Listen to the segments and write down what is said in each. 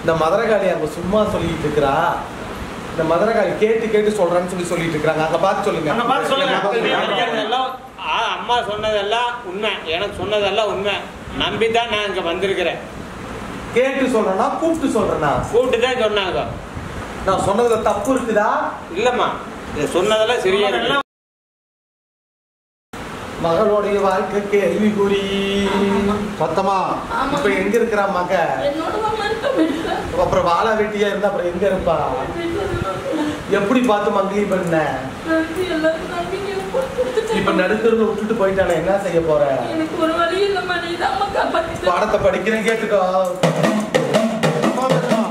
இந்த மதுரகாளி அங்க சும்மா சொல்லிட்டு இருக்கிறா இந்த மதுரகாளி கேட்டு கேட்டு சொல்றான்னு சொல்லி சொல்லிட்டு இருக்காங்க அங்க பார்த்து சொல்லுங்க அங்க பார்த்து சொல்லுங்க. படிக்கிறதெல்லாம் ஆ, அம்மா சொன்னதெல்லாம் உண்மை எனக்கு சொன்னதெல்லாம் உண்மை நம்பி தான் நான் இங்க வந்திருக்கிறேன் கேட்டு சொல்றேன்னா கூப்பிட்டு சொல்றேன்னா கூப்பிட்டு தான் சொன்னாங்க நான் சொன்னதுல தப்பு இருக்குதா இல்லம்மா இது சொன்னதெல்லாம் சரியா இருக்கு மகளுடைய வாழ்க்கை கேள்விக்குறி சத்தமா ஆமா. இப்ப எங்க இருக்கிறா மக என்னோட மாமா இருக்க வீட்டுல அப்புறம் வாழ வெட்டியா இருந்தா அப்புறம் எங்க இருப்பா எப்படி பார்த்து மங்களி பண்ண நன்றி எல்லாரும் நம்பிக்கை கொடுத்துட்டு இப்ப நடுத்தருல விட்டுட்டு போயிட்டானே என்ன செய்ய போற எனக்கு ஒரு வழி இல்லம்மா நீ தான் அம்மா காப்பாத்திட்ட பாடத்தை படிக்கிறேன் கேட்டுக்கோ அம்மா பேசணும்.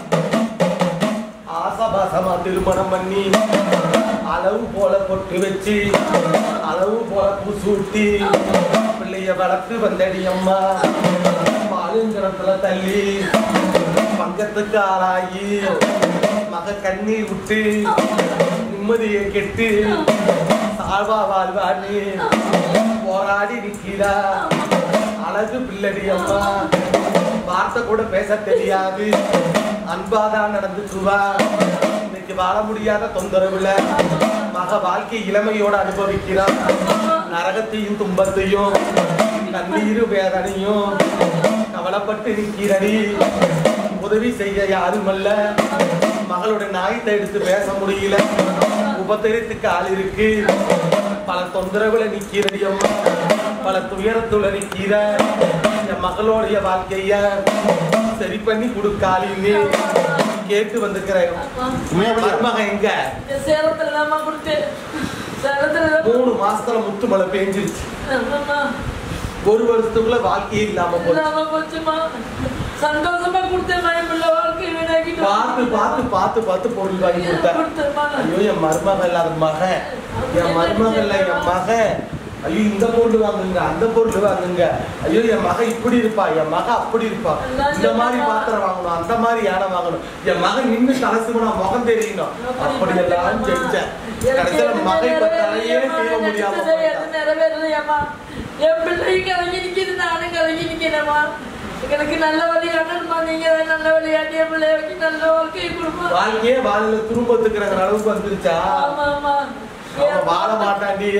ஆசாபாசமா திருமணம் பண்ணி அளவு போல பொட்டு வச்சு அளவு போல பூசூட்டி பிள்ளைய வளர்த்து வந்தடி அம்மா பாலுங்கிணத்துல தள்ளி பங்கத்துக்கு ஆளாகி மக கண்ணீர் விட்டு நிம்மதியை கெட்டு சாழ்வா வாழ்வான்னு போராடி நிக்கிறா அழகு பிள்ளடி அம்மா வார்த்தை கூட பேச தெரியாது அன்பாதான் நடந்துக்குவா இன்னைக்கு வாழ முடியாத தொந்தரவுல மக வாழ்க்கை இளமையோட அனுபவிக்கிறான் நரகத்தையும் துன்பத்தையும் கண்ணீரு வேதனையும் கவலைப்பட்டு நிற்கிறடி உதவி செய்ய யாரும் அல்ல மகளோட நாயத்தை எடுத்து பேச முடியல உபத்திரத்துக்கு ஆள் இருக்கு பல தொந்தரவுல நிக்கிறடி அம்மா பல துயரத்துல நிக்கிற என் மகளுடைய வாழ்க்கைய சரி பண்ணி கொடுக்காலின்னு கேட்டு வந்திருக்கிறேன் உண்மையா அப்படியா? மருமகன் எங்க சேலத்துல தான்மா கொடுத்தேன் சேலத்துல தான் மூணு மாசத்துல முத்து மழை பெஞ்சிருச்சு ஆமாம்மா. ஒரு வருஷத்துக்குள்ள வாழ்க்கையே இல்லாம போச்சு இல்லாம போச்சுமா சந்தோஷமா கொடுத்தேன் என் பிள்ளை வாழ்க்கை வீணாக்கிட்டு பார்த்து பார்த்து பார்த்து பார்த்து பொருள் வாங்கி கொடுத்தேன் கொடுத்தேம்மா ஐயோ என் மருமகன் இல்லாத மகன் என் மருமகன் இல்ல என் மகன் ஐயோ இந்த பொருள் வாங்குங்க அந்த பொருள் வாங்குங்க ஐயோ என் மகன் இப்படி இருப்பா என் மகன் அப்படி இருப்பா இந்த மாதிரி பாத்திரம் வாங்கணும் அந்த மாதிரி யானை வாங்கணும் என் மகன் நின்று தலைசுமனா முகம் தெரியணும் அப்படி எல்லாம் செஞ்சேன் கடைசியில மகன் இப்ப தலையே செய்ய முடியாம போயிட்டான். நிறைவேறலையாம்மா என் பிள்ளையும் கலங்கி நிக்குது நானும் கலங்கி நிக்கிறேம்மா எனக்கு நல்ல வழி காட்டணுமா நீங்க தான் நல்ல வழி காட்டி என் பிள்ளைக்கு நல்ல வாழ்க்கையை கொடுப்போம் வாழ்க்கையே வாழல துரும்பத்துக்கிற அளவுக்கு வந்துருச்சா ஆமா ஆமா அவன் வாழ மாட்டாண்டி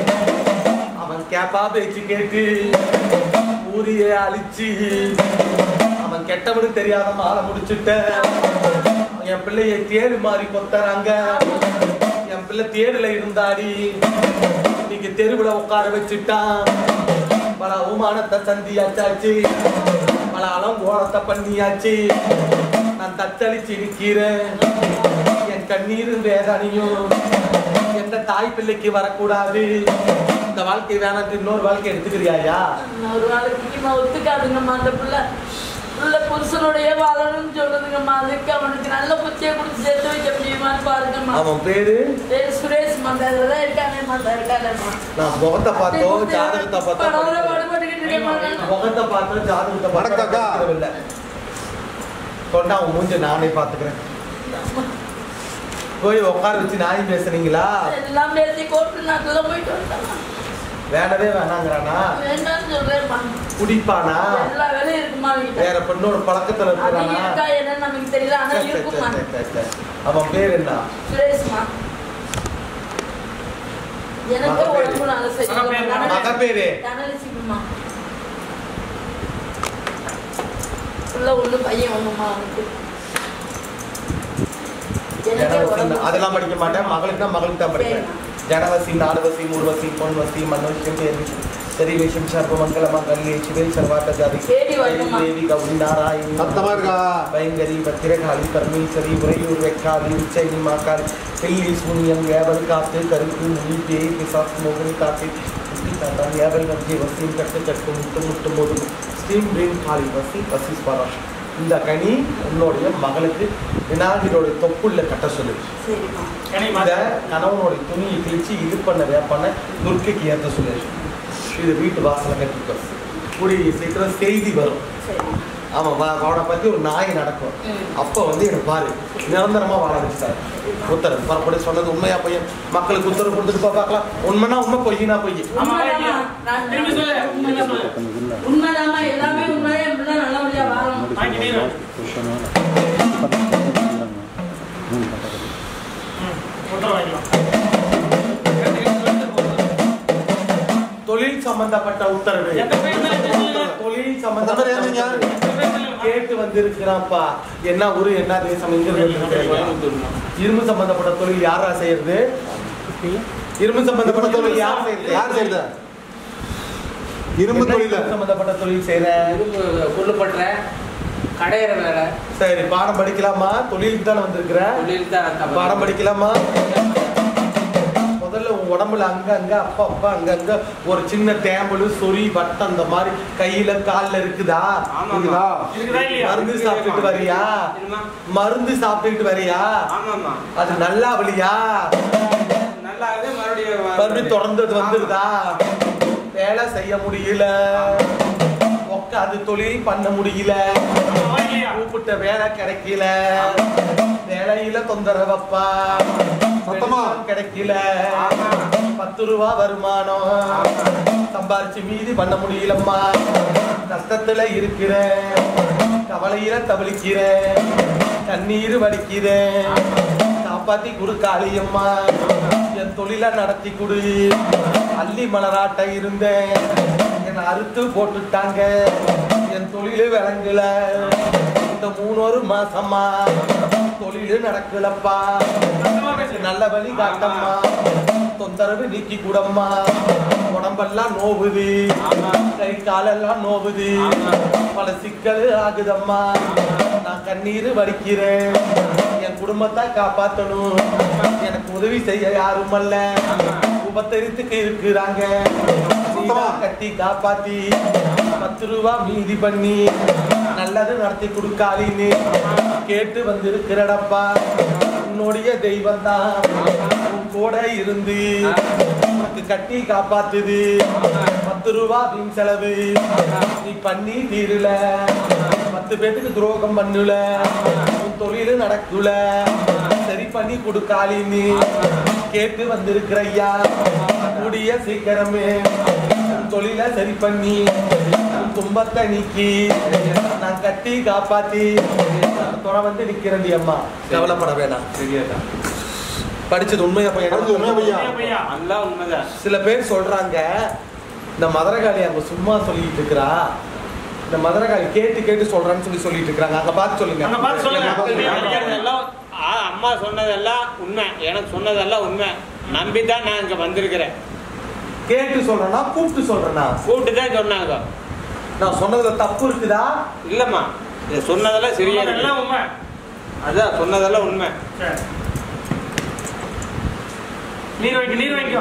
அவன் கேப்பா பேச்சு கேட்டு ஊரையே அழிச்சு அவன் கெட்டவனு தெரியாத மாலை முடிச்சுட்ட என் பிள்ளைய தேடு மாறி கொத்தறாங்க என் பிள்ளை தேடுல இருந்தாடி இன்னைக்கு தெருவுல உட்கார வச்சுட்டான் பல அவமானத்தை சந்தியாச்சாச்சு பல அலங்கோலத்தை பண்ணியாச்சு நான் தத்தளிச்சு நிக்கிறேன் என் கண்ணீரும் வேதனையும் எந்த தாய் பிள்ளைக்கு வரக்கூடாது இந்த வாழ்க்கை வேணாம் இன்னொரு வாழ்க்கை எடுத்துக்கிறியாயா நான் ஒரு நாளைக்குமா ஒத்துக்காதுங்கம்மா அந்த பிள்ளை பிள்ளை புருஷனுடைய வாழணும்னு சொல்லுதுங்கம்மா அதுக்கு அவனுக்கு நல்ல புத்தியை கொடுத்து சேர்த்து வைக்க முடியுமான்னு பாருங்கம்மா அவன் பேரு பேர் சுரேஷ் மந்தாரில் தான் இருக்கானே மந்தா இருக்கானேம்மா நான் முகத்தை பார்த்தோ ஜாதகத்தை பார்த்தோ பரவாயில்ல, பாடுபட்டுக்கிட்டு இருக்கேம்மா நான். முகத்தை பார்த்தோ ஜாதகத்தை வணக்கம் அக்கா. பார்த்தோ இல்ல கொண்டா அவன் மூஞ்ச நானே பாத்துக்கிறேன் போய் உட்கார வச்சு நாய் பேசுனீங்களா எல்லாம் பேசி கோர்ட்டு நாட்டுல போயிட்டு வந்தேம்மா. வேணவே வேணாங்கிறானா வேண்டாம்னு சொல்றேன்மா குடிப்பானா எல்லா வேலையும் இருக்குமா அவன்கிட்ட. வேற பெண்ணோட பழக்கத்துல அது இருக்கிறானா இருக்கா என்னன்னு நமக்கு தெரியல ஆனா சரி, சரி, இருக்குமா சரி, சரி, சரி. அவன் பேர் என்ன சுரேஷ்மா எனக்கு மகன் பேரு? உடம்பு நல்ல மகன் பேரு? மகன் பேரு? தனலட்சுமிமா உள்ள ஒண்ணு பையன் ஒண்ணுமா அவனுக்கு எனக்கே ஜனவசி உடம்பு அதெல்லாம் படிக்க மாட்டேன் மகளுக்கு தான் மகளுக்கு தான் படிப்பேன் ஜனவசி நாடுவசி மூர்வசி பொன்வசி மன்னவசியம் தேர்வசி சரிவேஷம் சர்வமங்கலமங்கல்யே சிவே சர்வார்த்த ஜாதி தேடி வரணுமா? தேவி கௌரி நாராயணி சத்தமா இருக்கா பயங்கரி பத்திரகாளி பரமேஸ்வரி உறையூர் வெக்காளி உச்சைனி மாக்காளி பில்லி சூன்யம் ஏவல் காத்து கருப்பு முனி பேய் பிசாசு மோகினி காத்து குட்டி தாத்தான் ஏவல் வஞ்சி வசியம் கட்டு கட்டு முட்டு முட்டு மோதும் ஸ்ரீம் பிரீம் காளி வசி வசி ஸ்வராஷ் இந்த கனி உன்னுடைய மகளுக்கு விநாயகருடைய தொப்புள்ள கட்ட சொல்லு சரிம்மா கனி இத கணவனுடைய துணியை கிழிச்சு இது பண்ண வேப்பான துர்க்கைக்கு ஏற்ற சொல்லு இது வீட்டு வாசல கட்டிக்கோ கூடிய சீக்கிரம் செய்தி வரும் சரிம்மா ஆமா வா- அவனை பத்தி ஒரு நாய் நடக்கும் ம். அப்ப வந்து எனக்கு பாரு நிரந்தரமா வாழ வச்சுட்டாரு உத்தரவு பரப்படி சொன்னது உண்மையா பொய்யா மக்களுக்கு உத்தரவு கொடுத்துட்டு பா பார்க்கலாம் உண்மைனா உண்மை பொய்யினா பொய் ஆமா, உண்மைதாம்மா. நான் திரும்பி சொல்லு, திரும்பி சொல்லு. உண்மைதாம்மா எல்லாமே உண்மைதான் என் பிள்ளை நல்லபடியா வாழணும் வாங்கி நீ தொழில் சம்பந்தப்பட்ட உத்தரவு தொழில் சம்பந்தப்பட்ட அந்த மாதிரி உத்தரவு. கேட்டு வந்திருக்கிறான்ப்பா என்ன ஊரு என்ன தேசம் எங்க வந்திருக்கிறீங்க? இரும்பு சம்பந்தப்பட்ட தொழில் யாரா செய்யறது இரும்பு சம்பந்தப்பட்ட தொழில் யார் செய்யறது யார் செய்யறது இரும்பு என்ன தொழில இரும்பு சம்பந்தப்பட்ட தொழில் செய்யற இரும்பு புல்லுப்பட்டுற கடையிற வேலை சரி பாடம் படிக்கலாமா தொழிலுக்கு தானே வந்திருக்கிற தொழில் தான் பாடம் படிக்கலாமா முதல்ல உன் உடம்புல அங்க அங்க அப்பா அப்பா அங்க அங்க ஒரு சின்ன தேம்பலு சொறி வட்டம் அந்த மாதிரி கையில கால்ல இருக்குதா ஆமாம்மா. இருக்குதா? மருந்து சாப்பிட்டுட்டு வரியா தெரியுமா? மருந்து சாப்பிட்டுட்டு வரியா ஆமாம்மா அது நல்லா வலியா நல்லா இது மறுபடியும் மறுபடியும் தொடர்ந்து அது வந்துருதா வேலை செய்ய முடியல உட்காந்து தொழில் பண்ண முடியல கூப்பிட்ட வேலை கிடைக்கல வேலையில தொந்தரவப்பா சத்தமா? பென்ஷன் கிடைக்கல பத்து ரூபா வருமானம் சம்பாரிச்சு மீதி பண்ண முடியலம்மா கஷ்டத்துல இருக்கிறேன் கவலையில தவிழிக்கிறேன் கண்ணீர் வடிக்கிறேன் காப்பாத்தி கொடு காளியம்மா என் தொழில நடத்தி கொடு அள்ளி மலராட்ட இருந்தேன் என்னை அறுத்து போட்டுட்டாங்க என் தொழிலு விளங்கல இந்த மூணு ஒரு மாசமா தொழிலு நடக்கலப்பா எனக்கு நல்ல வழி காட்டம்மா தொந்தரவு நீக்கி கூடம்மா உடம்பெல்லாம் நோவுது கை காலெல்லாம் நோவுது பல சிக்கல் ஆகுதம்மா நான் கண்ணீர் வடிக்கிறேன் என் குடும்பத்தை காப்பாத்தணும் எனக்கு உதவி செய்ய யாரும் அல்ல உபத்தரித்துக்கு இருக்கிறாங்க சீதா கட்டி காப்பாத்தி பத்து ரூபா மீதி பண்ணி நல்லது நடத்தி கொடுக்காளின்னு கேட்டு வந்திருக்கிறடப்பா உன்னுடைய தெய்வம் தான் உன் கூட இருந்து உனக்கு கட்டி காப்பாத்துது பத்து ரூபா வீண் செலவு நீ பண்ணி தீரல பத்து பேத்துக்கு துரோகம் பண்ணல உன் தொழிலு நடக்கல சரி பண்ணி கொடுக்காளின்னு கேட்டு வந்திருக்கிற ஐயா கூடிய சீக்கிரமே உன் தொழில சரி பண்ணி உன் துன்பத்தை நீக்கி நான் கட்டி காப்பாத்தி துணை வந்து நிக்கிறேன் அம்மா கவலைப்பட வேணாம் படிச்சது உண்மையா படிச்சது உண்மையா பையன் பையா? நல்லா உண்மைதான் சில பேர் சொல்றாங்க இந்த மதுரகாளி அங்க சும்மா சொல்லிட்டு இருக்கிறா இந்த மதுரகாளி கேட்டு கேட்டு சொல்றான்னு சொல்லி சொல்லிட்டு இருக்காங்க அங்க பார்த்து சொல்லுங்க அங்க பார்த்து சொல்லுங்க. படிக்கிறதெல்லாம் ஆ, அம்மா சொன்னதெல்லாம் உண்மை எனக்கு சொன்னதெல்லாம் உண்மை நம்பி தான் நான் இங்க வந்திருக்கிறேன் கேட்டு சொல்றேன்னா கூப்பிட்டு சொல்றேனா கூப்பிட்டு தான் சொன்னாங்க நான் சொன்னதுல தப்பு இருக்குதா இல்லம்மா இது சொன்னதெல்லாம் சரியா எல்லாம் இருக்கு உண்மை அதான் சொன்னதெல்லாம் உண்மை சரி. நீர் வைக்க நீர் வைக்கோ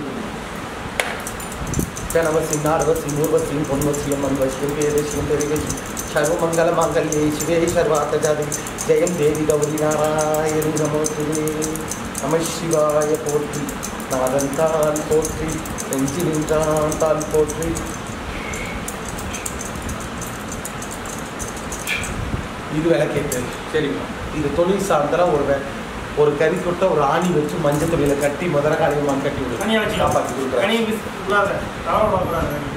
ஜனவசி நாடவசி மூர்வசி பொன்வசியம் மன்வசியம் வேதசியம் பெருகசி சர்வ மங்கள மாங்கல்யே சிவே சர்வாத்த ஜாதி ஜெயம் தேவி கௌரி நாராயணி நமோஸ்துதே நம சிவாய போற்றி நாதன் தான் போற்றி நெஞ்சி நின்றான் தான் போற்றி இது விளக்கேற்று சரிம்மா இது தொழில் சார்ந்தெல்லாம் ஒரு வே- ஒரு கறி கொட்ட ஒரு ஆணி வச்சு மஞ்சள் துணியில கட்டி முதல காலியமாக கட்டி விடு தனியா வச்சு காப்பாற்றி கொடுக்குறேன் கனி விஸ் விடாத தவறு பார்க்கக்கூடாது